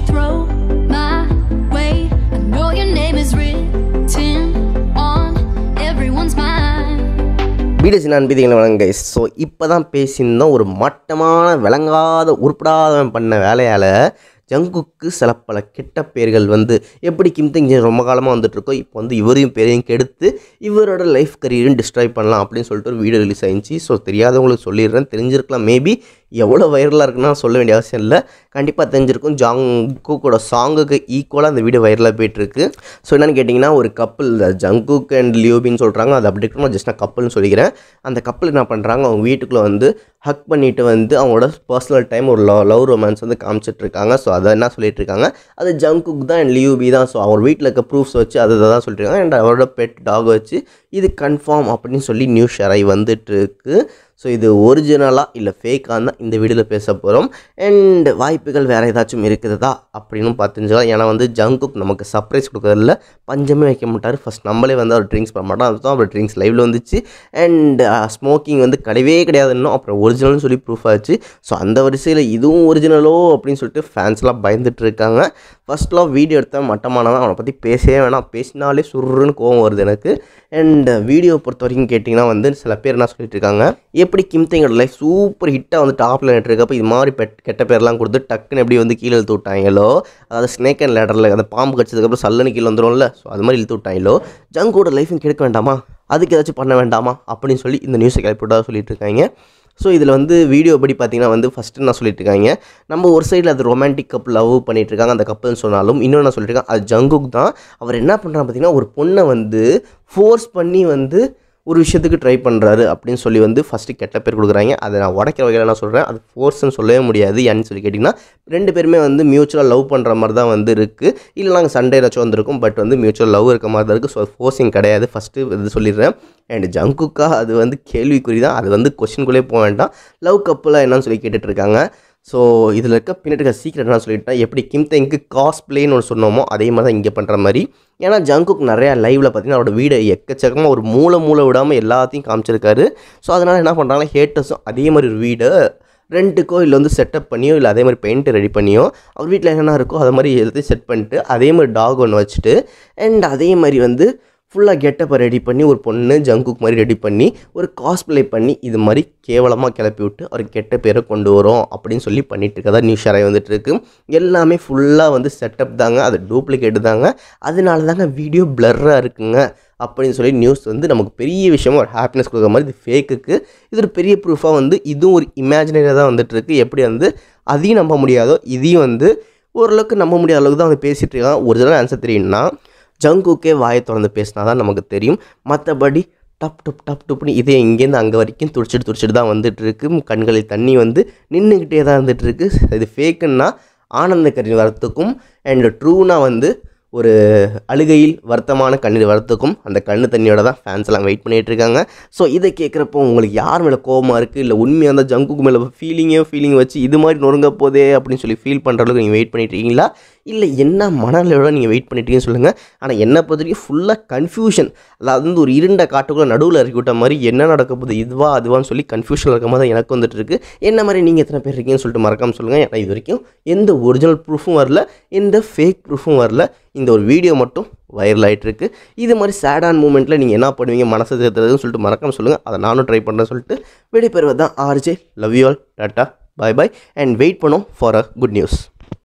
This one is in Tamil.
throw my way. I know your name is written on everyone's mind. Video சின்ன அன்பிதிகளை வணங்க கைஸ் ஸோ இப்போ தான் பேசியிருந்தோம் ஒரு மட்டமான விளங்காத உருப்படாதவன் பண்ண வேலையால் ஜங்குக்கு சில பல கெட்ட பேர்கள் வந்து எப்படி கிம் திங் ரொம்ப காலமாக வந்துட்டு இருக்கோ இப்போ வந்து இவரையும் பேரையும் கெடுத்து இவரோட லைஃப் கரியரையும் டிஸ்ட்ராய் பண்ணலாம் அப்படின்னு சொல்லிட்டு ஒரு வீடியோ ரிலீஸ் ஆயிடுச்சு ஸோ தெரியாதவங்களுக்கு சொல்லிடுறேன் தெரிஞ்சிருக்கலாம் மேபி எவ்வளோ வைரலாக இருக்குன்னா சொல்ல வேண்டிய அவசியம் இல்லை கண்டிப்பாக தெரிஞ்சிருக்கும் ஜங்குக்கோட சாங்குக்கு ஈக்குவலாக அந்த வீடியோ வைரலாக போயிட்டுருக்கு ஸோ என்னென்னு கேட்டிங்கன்னா ஒரு கப்பல் ஜங்குக் அண்ட் லியோபின்னு சொல்கிறாங்க அது அப்படி இருக்கணும் ஜஸ்ட் நான் கப்பல்னு சொல்லிக்கிறேன் அந்த கப்பல் என்ன பண்ணுறாங்க அவங்க வீட்டுக்குள்ளே வந்து ஹக் பண்ணிட்டு வந்து அவங்களோட பர்சனல் டைம் ஒரு லவ் லவ் ரொமான்ஸ் வந்து காமிச்சிட்டு இருக்காங்க ஸோ அதை என்ன சொல்லிட்டு இருக்காங்க அது ஜங்குக் தான் அண்ட் லியூபி தான் ஸோ அவர் வீட்டில் இருக்க ப்ரூஃப்ஸ் வச்சு அதை தான் சொல்லிட்டு இருக்காங்க அண்ட் அவரோட பெட் டாக் வச்சு இது கன்ஃபார்ம் அப்படின்னு சொல்லி நியூஸ் ஷேர் ஆகி வந்துட்டு இருக்கு ஸோ இது ஒரிஜினலாக இல்லை ஃபேக்காக தான் இந்த வீடியோவில் பேச போகிறோம் அண்ட் வாய்ப்புகள் வேறு ஏதாச்சும் இருக்குதா அப்படின்னு பார்த்துக்கலாம் ஏன்னா வந்து ஜங்குக் நமக்கு சர்ப்ரைஸ் கொடுக்கறதில்ல பஞ்சமே வைக்க மாட்டார் ஃபஸ்ட் நம்மளே வந்து அவர் ட்ரிங்க்ஸ் பண்ண மாட்டோம் அதுதான் அவர் ட்ரிங்க்ஸ் லைவில் வந்துச்சு அண்ட் ஸ்மோக்கிங் வந்து கிடையவே கிடையாது இன்னும் அப்புறம் ஒரிஜினல்னு சொல்லி ப்ரூஃப் ஆச்சு ஸோ அந்த வரிசையில் இதுவும் ஒரிஜினலோ அப்படின்னு சொல்லிட்டு ஃபேன்ஸ்லாம் பயந்துட்டு இருக்காங்க ஃபஸ்ட்லாம் வீடியோ எடுத்த மட்டமானவன் அவனை பற்றி பேசவே வேணாம் பேசினாலே சுருன்னு கோவம் வருது எனக்கு அண்ட் வீடியோ பொறுத்த வரைக்கும் கேட்டிங்கன்னா வந்து சில பேர் என்ன சொல்லிட்டு இருக்காங்க எப்படி கிம் தேங்கோட லைஃப் சூப்பர் ஹிட்டாக வந்து டாப்பில் இருக்கப்போ இது மாதிரி பெட் கெட்ட பேர்லாம் கொடுத்து டக்குன்னு எப்படி வந்து கீழே இழுத்து விட்டாங்களோ அதாவது ஸ்னேக் அண்ட் லேடரில் அந்த பாம்பு கடிச்சதுக்கப்புறம் சல்லனு கீழே வந்துடும்ல ஸோ அது மாதிரி இழுத்து விட்டாங்களோ ஜங்கோட லைஃபும் கெடுக்க வேண்டாமா அதுக்கு ஏதாச்சும் பண்ண வேண்டாமா அப்படின்னு சொல்லி இந்த நியூஸை கிளப்பிவிட்டா சொல்லிட்டு இருக்காங்க ஸோ இதில் வந்து வீடியோ படி பார்த்தீங்கன்னா வந்து ஃபஸ்ட்டு நான் சொல்லிட்டு இருக்காங்க நம்ம ஒரு சைடில் அது ரொமான்டிக் கப் லவ் பண்ணிட்டு இருக்காங்க அந்த கப்பல்னு சொன்னாலும் இன்னொன்று நான் சொல்லிட்டு இருக்கேன் அது ஜங்குக் தான் அவர் என்ன பண்ணுறாங்க பார்த்தீங்கன்னா ஒரு பொண்ணை வந்து ஃபோர்ஸ் பண்ணி வந்து ஒரு விஷயத்துக்கு ட்ரை பண்ணுறாரு அப்படின்னு சொல்லி வந்து ஃபஸ்ட்டு கெட்ட பேர் கொடுக்குறாங்க அதை நான் உடைக்கிற வகையில் நான் சொல்கிறேன் அது ஃபோர்ஸ்னு சொல்லவே முடியாது ஏன்னு சொல்லி கேட்டிங்கன்னா ரெண்டு பேருமே வந்து மியூச்சுவலாக லவ் பண்ணுற மாதிரி தான் வந்து இருக்குது இல்லை நாங்கள் சண்டே ஏதாச்சும் வந்திருக்கும் பட் வந்து மியூச்சுவல் லவ் இருக்க மாதிரி தான் இருக்குது ஸோ ஃபோர்ஸிங் கிடையாது ஃபஸ்ட்டு இது சொல்லிடுறேன் அண்ட் ஜங்குக்கா அது வந்து கேள்விக்குறி தான் அது வந்து கொஸ்டின்குள்ளே போக வேண்டாம் லவ் கப்பலாக என்னன்னு சொல்லி கேட்டுட்டு இருக்காங்க ஸோ இதில் இருக்க பின்னாடி இருக்க சீக்கிரம் என்ன சொல்லிட்டேன் எப்படி கிம் தெங்க்கு காஸ் பிளேன்னு ஒன்று சொன்னோமோ அதே மாதிரி தான் இங்கே பண்ணுற மாதிரி ஏன்னா ஜங்குக் நிறையா லைவில் பார்த்தீங்கன்னா அவரோட வீடை எக்கச்சக்கமாக ஒரு மூளை மூளை விடாமல் எல்லாத்தையும் காமிச்சிருக்காரு ஸோ அதனால் என்ன பண்ணுறாங்கன்னா ஹேட்டர்ஸும் அதே மாதிரி ஒரு வீடை ரெண்ட்டுக்கோ இல்லை வந்து செட்டப் பண்ணியோ இல்லை அதே மாதிரி பெயிண்ட்டு ரெடி பண்ணியோ அவர் வீட்டில் என்னென்ன இருக்கோ அதை மாதிரி எல்லாத்தையும் செட் பண்ணிட்டு அதே மாதிரி டாக் ஒன்று வச்சுட்டு அண்ட் அதே மாதிரி வந்து ஃபுல்லாக கெட்டப்பை ரெடி பண்ணி ஒரு பொண்ணு ஜங்குக் மாதிரி ரெடி பண்ணி ஒரு காஸ்பிளே பண்ணி இது மாதிரி கேவலமாக கிளப்பி விட்டு அவர் கெட்ட பேரை கொண்டு வரோம் அப்படின்னு சொல்லி பண்ணிட்டு இருக்கதா நியூஸ் ஷேராக வந்துட்டு இருக்கு எல்லாமே ஃபுல்லாக வந்து செட்டப் தாங்க அது டூப்ளிகேட் தாங்க அதனால தாங்க வீடியோ பிளர்ராக இருக்குங்க அப்படின்னு சொல்லி நியூஸ் வந்து நமக்கு பெரிய விஷயமா ஒரு ஹாப்பினஸ் கொடுக்குற மாதிரி இது ஃபேக்குக்கு இது ஒரு பெரிய ப்ரூஃபாக வந்து இதுவும் ஒரு இமேஜினரியாக தான் வந்துட்டு இருக்கு எப்படி வந்து அதையும் நம்ப முடியாதோ இதையும் வந்து ஓரளவுக்கு நம்ப முடியாத அளவுக்கு தான் வந்து பேசிகிட்டு இருக்காங்க ஒரிஜினல் ஆன்சர் தெரியும்னா ஜங்குக்கே வாயை திறந்து பேசினா தான் நமக்கு தெரியும் மற்றபடி டப் டப் டப் டப்னு இதே இங்கேருந்து அங்கே வரைக்கும் துடிச்சிட்டு துடிச்சிட்டு தான் வந்துட்டு இருக்கு கண்களில் தண்ணி வந்து நின்றுக்கிட்டே தான் வந்துட்டு இருக்கு இது ஃபேக்குன்னா ஆனந்த கரின் வரத்துக்கும் அண்ட் ட்ரூனா வந்து ஒரு அழுகையில் வருத்தமான கண்ணீர் வரத்துக்கும் அந்த கண்ணு தண்ணியோட தான் ஃபேன்ஸ் எல்லாம் வெயிட் பண்ணிட்டு இருக்காங்க ஸோ இதை கேட்குறப்போ உங்களுக்கு யார் மேலே கோவமாக இருக்குது இல்லை உண்மையாக அந்த ஜங்குக்கு மேலே ஃபீலிங்கே ஃபீலிங் வச்சு இது மாதிரி நொறுங்க போதே அப்படின்னு சொல்லி ஃபீல் பண்ணுற அளவுக்கு நீங்கள் வெயிட் பண்ணிட்டு இருக்கீங்களா இல்லை என்ன மனநிலையோட நீங்கள் வெயிட் பண்ணிட்டீங்கன்னு சொல்லுங்கள் ஆனால் என்னை பொறுத்த வரைக்கும் ஃபுல்லாக கன்ஃபியூஷன் அதாவது வந்து ஒரு இருண்ட காட்டுக்குள்ளே நடுவில் இறக்கி விட்ட மாதிரி என்ன நடக்க போகுது இதுவா அதுவான்னு சொல்லி கன்ஃபியூஷன் இருக்க மாதிரி தான் எனக்கு வந்துட்டு இருக்கு என்ன மாதிரி நீங்கள் எத்தனை பேர் இருக்கீங்கன்னு சொல்லிட்டு மறக்காமல் சொல்லுங்கள் ஏன்னா இது வரைக்கும் எந்த ஒரிஜினல் ப்ரூஃபும் வரல எந்த ஃபேக் ப்ரூஃபும் வரல இந்த ஒரு வீடியோ மட்டும் வைரல் ஆகிட்டு இருக்கு இது மாதிரி சேடான மூமெண்ட்டில் நீங்கள் என்ன பண்ணுவீங்க மனசு தேர்த்துறதுன்னு சொல்லிட்டு மறக்காம சொல்லுங்கள் அதை நானும் ட்ரை பண்ணுறேன்னு சொல்லிட்டு விடைபெறுவது தான் RJ love you all tata bye bye and wait பண்ணோம் ஃபார் அ குட் நியூஸ்